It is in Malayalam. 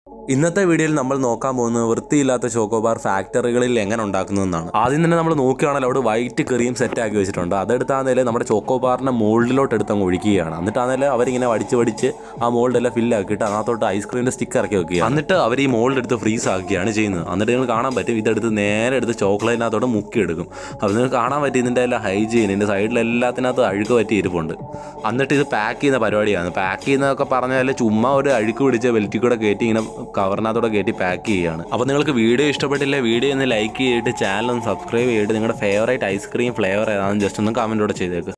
ഇന്നത്തെ വീഡിയോയിൽ നമ്മൾ നോക്കാൻ പോകുന്നത് വൃത്തിയില്ലാത്ത ചോക്കോബാർ ഫാക്ടറികളിൽ എങ്ങനെ ഉണ്ടാക്കുന്നതെന്നാണ് ആദ്യം തന്നെ നമ്മൾ നോക്കുകയാണെങ്കിൽ അവിടെ വൈറ്റ് ക്രീം സെറ്റ് ആക്കി വെച്ചിട്ടുണ്ട് അതെടുത്താന്നേലും നമ്മുടെ ചോക്കോബാറിന്റെ മോൾഡിലോട്ട് എടുത്ത് അങ്ങ് ഒഴിക്കുകയാണ് എന്നിട്ടാന്നേലും അവരിങ്ങനെ വടിച്ച് വടിച്ച് ആ മോൾഡെല്ലാം ഫില്ല് ആക്കിയിട്ട് അതിനകത്തോട്ട് ഐസ്ക്രീമിന്റെ സ്റ്റിക്ക് ഇറക്കി വെക്കുക എന്നിട്ട് അവർ ഈ മോൾഡ് എടുത്ത് ഫ്രീസ് ആക്കുകയാണ് ചെയ്യുന്നത് എന്നിട്ട് നിങ്ങൾ കാണാൻ പറ്റും ഇതെടുത്ത് നേരെ എടുത്ത് ചോക്ലേറ്റിനകത്തോട്ട് മുക്കി എടുക്കും അപ്പോൾ നിങ്ങൾക്ക് കാണാൻ പറ്റും ഇതിൻ്റെ എല്ലാം ഹൈജീൻ ഇതിൻ്റെ സൈഡിലെല്ലാത്തിനകത്ത് അഴുക്ക് പറ്റി ഇരിപ്പുണ്ട് എന്നിട്ട് ഇത് പാക്ക് ചെയ്യുന്ന പരിപാടിയാണ് പാക്ക് ചെയ്യുന്നതൊക്കെ പറഞ്ഞാൽ ചുമ്മാ ഒരു അഴുക്ക് പിടിച്ച് വെൽറ്റി കൂടെ കയറ്റി ഇങ്ങനെ കവറിനകത്തോടെ കയറ്റി പാക്ക് ചെയ്യുകയാണ് അപ്പോൾ നിങ്ങൾക്ക് വീഡിയോ ഇഷ്ടപ്പെട്ടില്ലേ വീഡിയോ ഒന്ന് ലൈക്ക് ചെയ്തിട്ട് ചാനൽ ഒന്ന് സബ്സ്ക്രൈബ് ചെയ്തിട്ട് നിങ്ങളുടെ ഫേവറേറ്റ് ഐസ്ക്രീം ഫ്ലേവർ ഏതാണെന്ന് ജസ്റ്റ് ഒന്ന് കമൻറ്റോടെ ചെയ്തേക്ക്